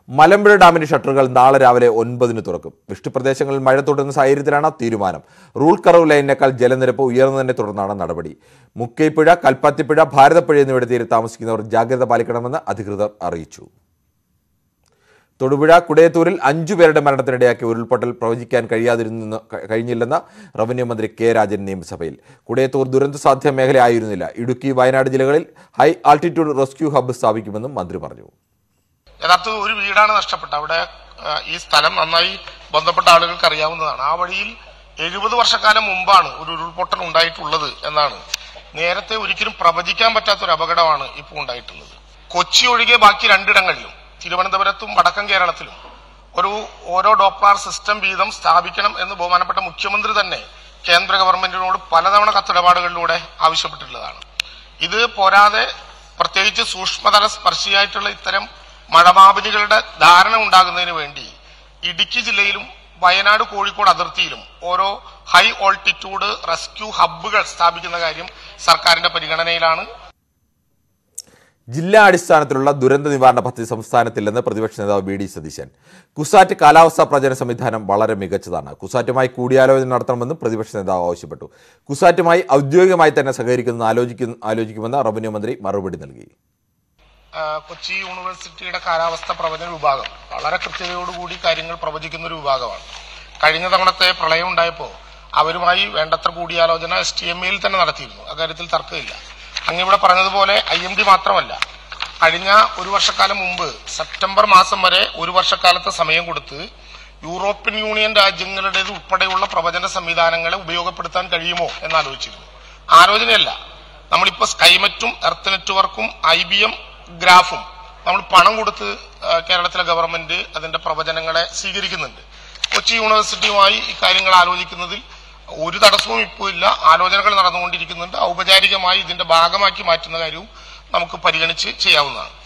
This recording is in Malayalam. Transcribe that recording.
മലമ്പുഴ ഡാമിന്റെ ഷട്ടറുകൾ നാളെ രാവിലെ ഒൻപതിന് തുറക്കും വൃഷ്ടിപ്രദേശങ്ങളിൽ മഴ തുടരുന്ന സാഹചര്യത്തിലാണ് തീരുമാനം റൂൾ കറവ് ലൈനിനേക്കാൾ ജലനിരപ്പ് ഉയർന്നതിനെ തുടർന്നാണ് നടപടി മുക്കൈപ്പുഴ കൽപ്പാത്തിപ്പുഴ ഭാരതപ്പുഴ എന്നിവിടെ തീരെ താമസിക്കുന്നവർ ജാഗ്രത പാലിക്കണമെന്ന് അധികൃതർ അറിയിച്ചു തൊടുപുഴ കുടയത്തൂരിൽ അഞ്ചു പേരുടെ മരണത്തിനിടയാക്കിയ ഉരുൾപൊട്ടൽ പ്രവചിക്കാൻ കഴിയാതിരുന്ന കഴിഞ്ഞില്ലെന്ന റവന്യൂ മന്ത്രി കെ രാജൻ നിയമസഭയിൽ കുടയത്തൂർ ദുരന്ത സാധ്യ മേഖലയായിരുന്നില്ല ഇടുക്കി വയനാട് ജില്ലകളിൽ ഹൈ ആൾട്ടിറ്റ്യൂഡ് റെസ്ക്യൂ ഹബ്ബ് സ്ഥാപിക്കുമെന്നും മന്ത്രി പറഞ്ഞു യഥാർത്ഥത്തിൽ ഒരു വീടാണ് നഷ്ടപ്പെട്ടത് അവിടെ ആ, ഈ സ്ഥലം നന്നായി ബന്ധപ്പെട്ട ആളുകൾക്ക് അറിയാവുന്നതാണ് ആ വഴിയിൽ എഴുപത് വർഷക്കാലം മുമ്പാണ് ഒരു ഉരുൾപൊട്ടൽ ഉണ്ടായിട്ടുള്ളത് എന്നാണ് നേരത്തെ ഒരിക്കലും പ്രവചിക്കാൻ പറ്റാത്ത ഒരു അപകടമാണ് ഇപ്പോൾ ഉണ്ടായിട്ടുള്ളത് കൊച്ചി ഒഴികെ ബാക്കി രണ്ടിടങ്ങളിലും തിരുവനന്തപുരത്തും വടക്കൻ കേരളത്തിലും ഒരു ഓരോ ഡോപ്ലാർ സിസ്റ്റം വീതം സ്ഥാപിക്കണം എന്ന് ബഹുമാനപ്പെട്ട മുഖ്യമന്ത്രി തന്നെ കേന്ദ്ര ഗവൺമെന്റിനോട് പലതവണ കത്തിടപാടുകളിലൂടെ ആവശ്യപ്പെട്ടിട്ടുള്ളതാണ് ഇത് പോരാതെ പ്രത്യേകിച്ച് സൂക്ഷ്മതല സ്പർശിയായിട്ടുള്ള ഇത്തരം മഴമാപിനികളുടെ ധാരണ ഉണ്ടാകുന്നതിന് വേണ്ടി ഇടുക്കി ജില്ലയിലും വയനാട് കോഴിക്കോട് അതിർത്തിയിലും ഓരോ ഹൈ ഓൾട്ടിറ്റ്യൂഡ് റെസ്ക്യൂ ഹബ്ബുകൾ സ്ഥാപിക്കുന്ന കാര്യം സർക്കാരിന്റെ പരിഗണനയിലാണ് ജില്ലാ അടിസ്ഥാനത്തിലുള്ള ദുരന്ത നിവാരണ പദ്ധതി സംസ്ഥാനത്തില്ലെന്ന് പ്രതിപക്ഷ നേതാവ് വി ഡി സതീശൻ കുസാറ്റ് കാലാവസ്ഥാ പ്രചരണ സംവിധാനം വളരെ മികച്ചതാണ് കുസാറ്റുമായി കൂടിയാലോചന നടത്തണമെന്നും പ്രതിപക്ഷ നേതാവ് ആവശ്യപ്പെട്ടു കുസാറ്റുമായി ഔദ്യോഗികമായി തന്നെ സഹകരിക്കുന്നത് ആലോചിക്കുന്നു ആലോചിക്കുമെന്ന് റവന്യൂ മന്ത്രി മറുപടി നൽകി ആ, കൊച്ചി യൂണിവേഴ്സിറ്റിയുടെ കാലാവസ്ഥ പ്രവചന വിഭാഗം വളരെ കൃത്യതയോടുകൂടി കാര്യങ്ങൾ പ്രവചിക്കുന്ന ഒരു വിഭാഗമാണ് കഴിഞ്ഞ തവണത്തെ പ്രളയം ഉണ്ടായപ്പോൾ അവരുമായി വേണ്ടത്ര കൂടിയാലോചന എസ് ടി എം എയിൽ തന്നെ നടത്തിയിരുന്നു അക്കാര്യത്തിൽ തർക്കമില്ല അങ്ങിവിടെ പറഞ്ഞതുപോലെ ഐ എം ഡി മാത്രമല്ല കഴിഞ്ഞ ഒരു വർഷക്കാലം മുമ്പ് സെപ്റ്റംബർ മാസം വരെ ഒരു വർഷക്കാലത്തെ സമയം കൊടുത്ത് യൂറോപ്യൻ യൂണിയൻ രാജ്യങ്ങളുടേത് ഉൾപ്പെടെയുള്ള പ്രവചന സംവിധാനങ്ങളെ ഉപയോഗപ്പെടുത്താൻ കഴിയുമോ എന്ന് ആലോചിച്ചിരുന്നു ആലോചനയല്ല നമ്മളിപ്പോ സ്കൈമെറ്റും എർത്ത് നെറ്റ്വർക്കും ഐ ബി എം ഗ്രാഫും നമ്മൾ പണം കൊടുത്ത് ആ, കേരളത്തിലെ ഗവൺമെന്റ് അതിന്റെ പ്രവചനങ്ങളെ സ്വീകരിക്കുന്നുണ്ട് കൊച്ചി യൂണിവേഴ്സിറ്റിയുമായി ഇക്കാര്യങ്ങൾ ആലോചിക്കുന്നതിൽ ഒരു തടസ്സവും ഇപ്പോൾ ഇല്ല ആലോചനകൾ നടന്നുകൊണ്ടിരിക്കുന്നുണ്ട് ഔപചാരികമായി ഇതിന്റെ ഭാഗമാക്കി മാറ്റുന്ന കാര്യവും നമുക്ക് പരിഗണിച്ച് ചെയ്യാവുന്നതാണ്